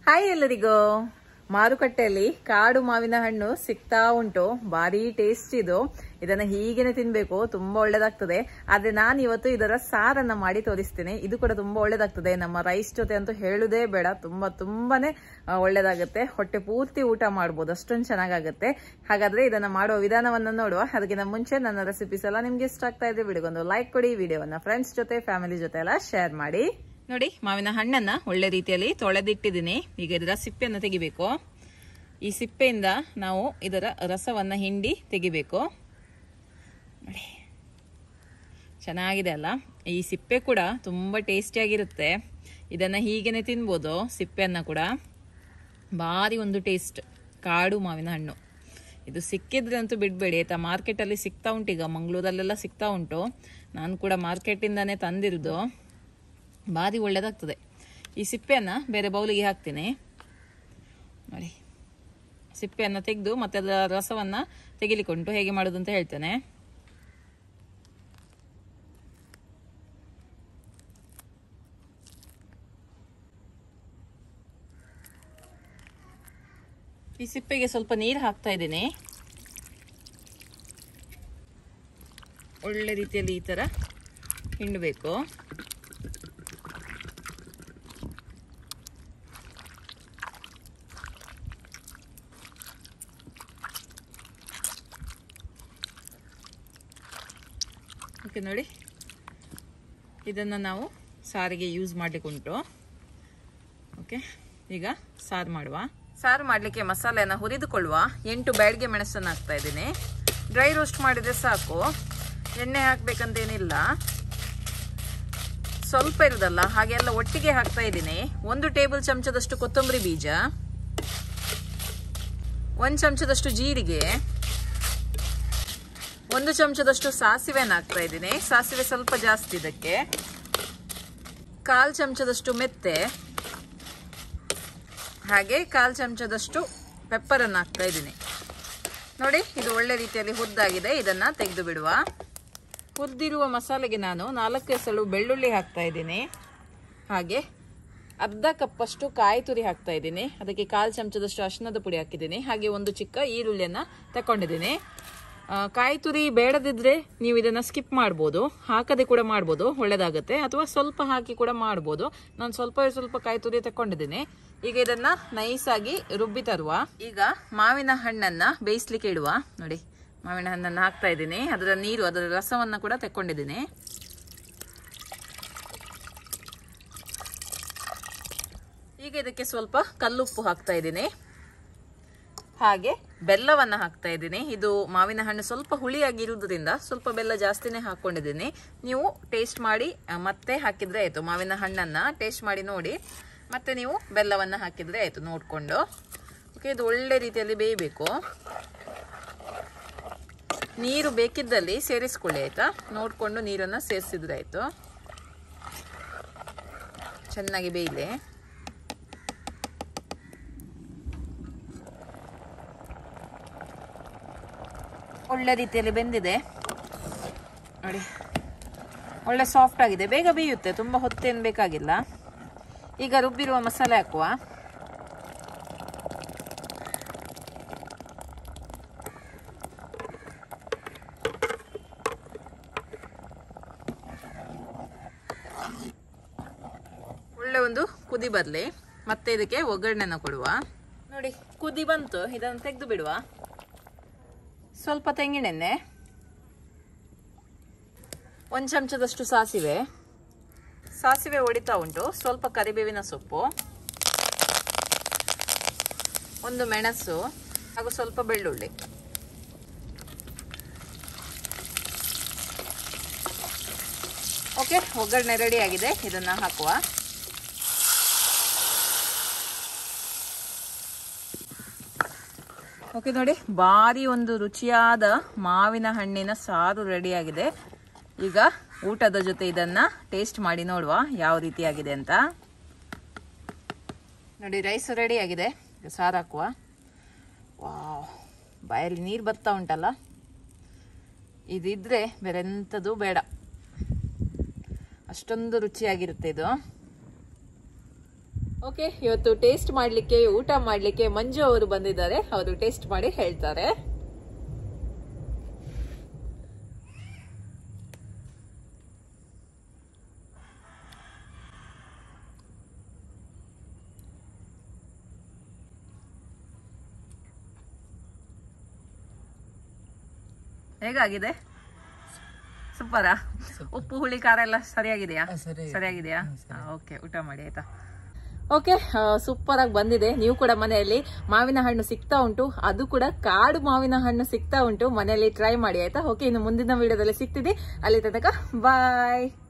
hi ಎಲ್ಲರಿಗೂ ಮಾರುಕಟ್ಟೆಯಲ್ಲಿ ಕಾಡು ಮಾವಿನ ಹಣ್ಣು ಸಿಗ್ತಾ ಉಂಟು ಭಾರಿ ಟೇಸ್ಟ್ ಇದು ಇದನ್ನ ಹೀಗೇನೆ ತಿನ್ಬೇಕು ತುಂಬಾ ಒಳ್ಳೇದಾಗ್ತದೆ ಆದ್ರೆ ನಾನು ಇವತ್ತು ಇದರ ಸಾರನ್ನ ಮಾಡಿ ತೋರಿಸ್ತೇನೆ ಇದು ಕೂಡ ತುಂಬಾ ಒಳ್ಳೇದಾಗ್ತದೆ ನಮ್ಮ ರೈಸ್ ಜೊತೆ ಅಂತೂ ಹೇಳುದೇ ಬೇಡ ತುಂಬಾ ತುಂಬಾನೇ ಆ, ಒಳ್ಳೇದಾಗುತ್ತೆ ಹೊಟ್ಟೆ ಪೂರ್ತಿ ಊಟ ಮಾಡ್ಬೋದು ಅಷ್ಟೊಂದು ಚೆನ್ನಾಗಾಗುತ್ತೆ ಹಾಗಾದ್ರೆ ಇದನ್ನ ಮಾಡುವ ವಿಧಾನವನ್ನ ನೋಡುವ ಅದಕ್ಕಿಂತ ಮುಂಚೆ ನನ್ನ ರೆಸಿಪೀಸ್ ಎಲ್ಲ ನಿಮ್ಗೆ ಇಷ್ಟ ಆಗ್ತಾ ಇದ್ರೆ ವಿಡಿಯೋಗೊಂದು ಲೈಕ್ ಕೊಡಿ ವಿಡಿಯೋವನ್ನ ಫ್ರೆಂಡ್ಸ್ ಜೊತೆ ಫ್ಯಾಮಿಲಿ ಜೊತೆ ಎಲ್ಲ ಶೇರ್ ಮಾಡಿ ನೋಡಿ ಮಾವಿನ ಹಣ್ಣನ್ನ ಒಳ್ಳೆ ರೀತಿಯಲ್ಲಿ ತೊಳೆದಿಟ್ಟಿದ್ದೀನಿ ಈಗ ಇದರ ಸಿಪ್ಪೆಯನ್ನು ತೆಗಿಬೇಕು ಈ ಸಿಪ್ಪೆಯಿಂದ ನಾವು ಇದರ ರಸವನ್ನ ಹಿಂಡಿ ತೆಗಿಬೇಕು ನೋಡಿ ಚೆನ್ನಾಗಿದೆ ಅಲ್ಲ ಈ ಸಿಪ್ಪೆ ಕೂಡ ತುಂಬ ಟೇಸ್ಟಿಯಾಗಿರುತ್ತೆ ಇದನ್ನು ಹೀಗೇನೆ ತಿನ್ಬೋದು ಸಿಪ್ಪೆಯನ್ನು ಕೂಡ ಭಾರಿ ಒಂದು ಟೇಸ್ಟ್ ಕಾಡು ಮಾವಿನ ಹಣ್ಣು ಇದು ಸಿಕ್ಕಿದ್ರೆ ಅಂತೂ ಬಿಡಬೇಡಿ ಆಯ್ತಾ ಮಾರ್ಕೆಟಲ್ಲಿ ಸಿಗ್ತಾ ಉಂಟು ಈಗ ಮಂಗಳೂರಲ್ಲೆಲ್ಲ ಸಿಗ್ತಾ ಉಂಟು ನಾನು ಕೂಡ ಮಾರ್ಕೆಟಿಂದಾನೇ ತಂದಿರೋದು ಭಾರಿ ಒಳ್ಳೇದಾಗ್ತದೆ ಈ ಸಿಪ್ಪೆಯನ್ನು ಬೇರೆ ಬೌಲಿಗೆ ಹಾಕ್ತೀನಿ ನೋಡಿ ಸಿಪ್ಪೆಯನ್ನು ತೆಗೆದು ಮತ್ತೆ ಅದರ ರಸವನ್ನು ತೆಗಿಲಿಕ್ಕುಂಟು ಹೇಗೆ ಮಾಡೋದು ಅಂತ ಹೇಳ್ತೇನೆ ಈ ಸಿಪ್ಪೆಗೆ ಸ್ವಲ್ಪ ನೀರು ಹಾಕ್ತಾ ಇದ್ದೀನಿ ಒಳ್ಳೆ ರೀತಿಯಲ್ಲಿ ಈ ಥರ ಹಿಂಡಬೇಕು ಓಕೆ ನೋಡಿ ಇದನ್ನು ನಾವು ಸಾರಿಗೆ ಯೂಸ್ ಮಾಡಲಿಕ್ಕುಂಟು ಓಕೆ ಈಗ ಸಾರು ಮಾಡುವ ಸಾರು ಮಾಡಲಿಕ್ಕೆ ಮಸಾಲೆಯನ್ನು ಹುರಿದುಕೊಳ್ಳುವ ಎಂಟು ಬ್ಯಾಡ್ಗೆ ಮೆಣಸನ್ನು ಹಾಕ್ತಾ ಇದ್ದೀನಿ ಡ್ರೈ ರೋಸ್ಟ್ ಮಾಡಿದರೆ ಸಾಕು ಎಣ್ಣೆ ಹಾಕ್ಬೇಕಂತೇನಿಲ್ಲ ಸ್ವಲ್ಪ ಇರುದಲ್ಲ ಹಾಗೆಲ್ಲ ಒಟ್ಟಿಗೆ ಹಾಕ್ತಾ ಇದ್ದೀನಿ ಒಂದು ಟೇಬಲ್ ಚಮಚದಷ್ಟು ಕೊತ್ತಂಬರಿ ಬೀಜ ಒಂದು ಚಮಚದಷ್ಟು ಜೀರಿಗೆ ಒಂದು ಚಮಚದಷ್ಟು ಸಾಸಿವೆನ ಹಾಕ್ತಾ ಇದ್ದೀನಿ ಸಾಸಿವೆ ಸ್ವಲ್ಪ ಜಾಸ್ತಿ ಇದಕ್ಕೆ ಕಾಲ್ ಚಮಚದಷ್ಟು ಮೆತ್ತೆ ಹಾಗೆ ಕಾಲ್ ಚಮಚದಷ್ಟು ಪೆಪ್ಪರನ್ನು ಹಾಕ್ತಾ ಇದ್ದೀನಿ ನೋಡಿ ಇದು ಒಳ್ಳೆ ರೀತಿಯಲ್ಲಿ ಹುದ್ದಾಗಿದೆ ಇದನ್ನ ತೆಗೆದು ಬಿಡುವ ಹುರಿದಿರುವ ಮಸಾಲೆಗೆ ನಾನು ನಾಲ್ಕು ಎಸಳು ಬೆಳ್ಳುಳ್ಳಿ ಹಾಕ್ತಾ ಇದ್ದೀನಿ ಹಾಗೆ ಅರ್ಧ ಕಪ್ಪಷ್ಟು ಕಾಯಿ ತುರಿ ಹಾಕ್ತಾ ಇದ್ದೀನಿ ಅದಕ್ಕೆ ಕಾಲು ಚಮಚದಷ್ಟು ಅರಿಶಿನದ ಪುಡಿ ಹಾಕಿದ್ದೀನಿ ಹಾಗೆ ಒಂದು ಚಿಕ್ಕ ಈರುಳ್ಳಿಯನ್ನು ತಗೊಂಡಿದ್ದೀನಿ ಆ, ಕಾಯಿ ತುರಿ ಬೇಡದಿದ್ರೆ ನೀವು ಇದನ್ನ ಸ್ಕಿಪ್ ಮಾಡ್ಬೋದು ಹಾಕದೆ ಕೂಡ ಮಾಡ್ಬೋದು ಒಳ್ಳೇದಾಗುತ್ತೆ ಅಥವಾ ಸ್ವಲ್ಪ ಹಾಕಿ ಕೂಡ ಮಾಡ್ಬೋದು ನಾನು ಸ್ವಲ್ಪ ಸ್ವಲ್ಪ ಕಾಯಿ ತುರಿ ತಕೊಂಡಿದ್ದೀನಿ ಈಗ ಇದನ್ನ ನೈಸ್ ಆಗಿ ರುಬ್ಬಿ ತರುವ ಈಗ ಮಾವಿನ ಹಣ್ಣನ್ನ ಬೇಯಿಸ್ಲಿಕ್ಕೆ ಇಡುವ ನೋಡಿ ಮಾವಿನ ಹಣ್ಣನ್ನು ಹಾಕ್ತಾ ಇದ್ದೀನಿ ಅದರ ನೀರು ಅದರ ರಸವನ್ನ ಕೂಡ ತಕೊಂಡಿದ್ದೀನಿ ಈಗ ಇದಕ್ಕೆ ಸ್ವಲ್ಪ ಕಲ್ಲುಪ್ಪು ಹಾಕ್ತಾ ಇದ್ದೀನಿ ಹಾಗೆ ಬೆಲ್ಲವನ್ನು ಹಾಕ್ತಾ ಇದ್ದೀನಿ ಇದು ಮಾವಿನ ಹಣ್ಣು ಸ್ವಲ್ಪ ಹುಳಿಯಾಗಿರುವುದರಿಂದ ಸ್ವಲ್ಪ ಬೆಲ್ಲ ಜಾಸ್ತಿನೇ ಹಾಕ್ಕೊಂಡಿದ್ದೀನಿ ನೀವು ಟೇಸ್ಟ್ ಮಾಡಿ ಆ, ಮತ್ತೆ ಹಾಕಿದ್ರೆ ಆಯಿತು ಮಾವಿನ ಹಣ್ಣನ್ನು ಟೇಸ್ಟ್ ಮಾಡಿ ನೋಡಿ ಮತ್ತೆ ನೀವು ಬೆಲ್ಲವನ್ನು ಹಾಕಿದ್ರೆ ಆಯಿತು ನೋಡಿಕೊಂಡು ಓಕೆ ಇದು ಒಳ್ಳೆ ರೀತಿಯಲ್ಲಿ ಬೇಯಬೇಕು ನೀರು ಬೇಕಿದ್ದಲ್ಲಿ ಸೇರಿಸ್ಕೊಳ್ಳಿ ಆಯಿತಾ ನೋಡಿಕೊಂಡು ನೀರನ್ನು ಸೇರಿಸಿದ್ರೆ ಆಯಿತು ಚೆನ್ನಾಗಿ ಬೇಯಲಿ ಒಳ್ಳೆ ರೀತಿಯಲ್ಲಿ ಬೆಂದಿದೆ ನೋಡಿ ಒಳ್ಳೆ ಸಾಫ್ಟ್ ಆಗಿದೆ ಬೇಗ ಬೇಯುತ್ತೆ ತುಂಬ ಹೊತ್ತೇನು ಬೇಕಾಗಿಲ್ಲ ಈಗ ರುಬ್ಬಿರುವ ಮಸಾಲೆ ಹಾಕುವ ಒಳ್ಳೆ ಒಂದು ಕುದಿ ಬರಲಿ ಮತ್ತೆ ಇದಕ್ಕೆ ಒಗ್ಗರಣೆನ ಕೊಡುವ ನೋಡಿ ಕುದಿ ಬಂತು ಇದನ್ನು ತೆಗೆದು ಬಿಡುವ ಸ್ವಲ್ಪ ತೆಂಗಿನೆಣ್ಣೆ ಒಂದು ಚಮಚದಷ್ಟು ಸಾಸಿವೆ ಸಾಸಿವೆ ಹೊಡಿತಾ ಉಂಟು ಸ್ವಲ್ಪ ಕರಿಬೇವಿನ ಸೊಪ್ಪು ಒಂದು ಮೆಣಸು ಹಾಗೂ ಸ್ವಲ್ಪ ಬೆಳ್ಳುಳ್ಳಿ ಓಕೆ ಒಗ್ಗರಣೆ ರೆಡಿ ಆಗಿದೆ ಇದನ್ನ ಹಾಕುವ ಓಕೆ ನೋಡಿ ಭಾರಿ ಒಂದು ರುಚಿಯಾದ ಮಾವಿನ ಹಣ್ಣಿನ ಸಾರು ರೆಡಿಯಾಗಿದೆ ಈಗ ಊಟದ ಜೊತೆ ಇದನ್ನ ಟೇಸ್ಟ್ ಮಾಡಿ ನೋಡುವ ಯಾವ ರೀತಿಯಾಗಿದೆ ಅಂತ ನೋಡಿ ರೈಸ್ ರೆಡಿ ಆಗಿದೆ ಈಗ ಸಾರು ಹಾಕುವ ವಾವ್ ಬಾಯಲ್ಲಿ ನೀರು ಬರ್ತಾ ಉಂಟಲ್ಲ ಇದಿದ್ರೆ ಬೇರೆ ಎಂಥದ್ದು ಬೇಡ ಅಷ್ಟೊಂದು ರುಚಿಯಾಗಿರುತ್ತೆ ಇದು ಓಕೆ ಇವತ್ತು ಟೇಸ್ಟ್ ಮಾಡ್ಲಿಕ್ಕೆ ಊಟ ಮಾಡ್ಲಿಕ್ಕೆ ಮಂಜು ಅವರು ಬಂದಿದ್ದಾರೆ ಅವರು ಟೇಸ್ಟ್ ಮಾಡಿ ಹೇಳ್ತಾರೆ ಹೇಗಾಗಿದೆ ಸೂಪರಾ ಉಪ್ಪು ಹುಳಿ ಖಾರ ಎಲ್ಲ ಸರಿಯಾಗಿದೆಯಾ ಸರಿಯಾಗಿದೆಯಾ ಓಕೆ ಊಟ ಮಾಡಿ ಆಯ್ತಾ ಓಕೆ ಸೂಪರ್ ಆಗಿ ಬಂದಿದೆ ನೀವು ಕೂಡ ಮನೆಯಲ್ಲಿ ಮಾವಿನ ಹಣ್ಣು ಸಿಗ್ತಾ ಉಂಟು ಅದು ಕೂಡ ಕಾಡು ಮಾವಿನ ಹಣ್ಣು ಸಿಗ್ತಾ ಉಂಟು ಮನೆಯಲ್ಲಿ ಟ್ರೈ ಮಾಡಿ ಆಯ್ತಾ ಓಕೆ ಇನ್ನು ಮುಂದಿನ ವಿಡಿಯೋದಲ್ಲಿ ಸಿಗ್ತಿದೆ ಅಲ್ಲಿ ತನಕ ಬಾಯ್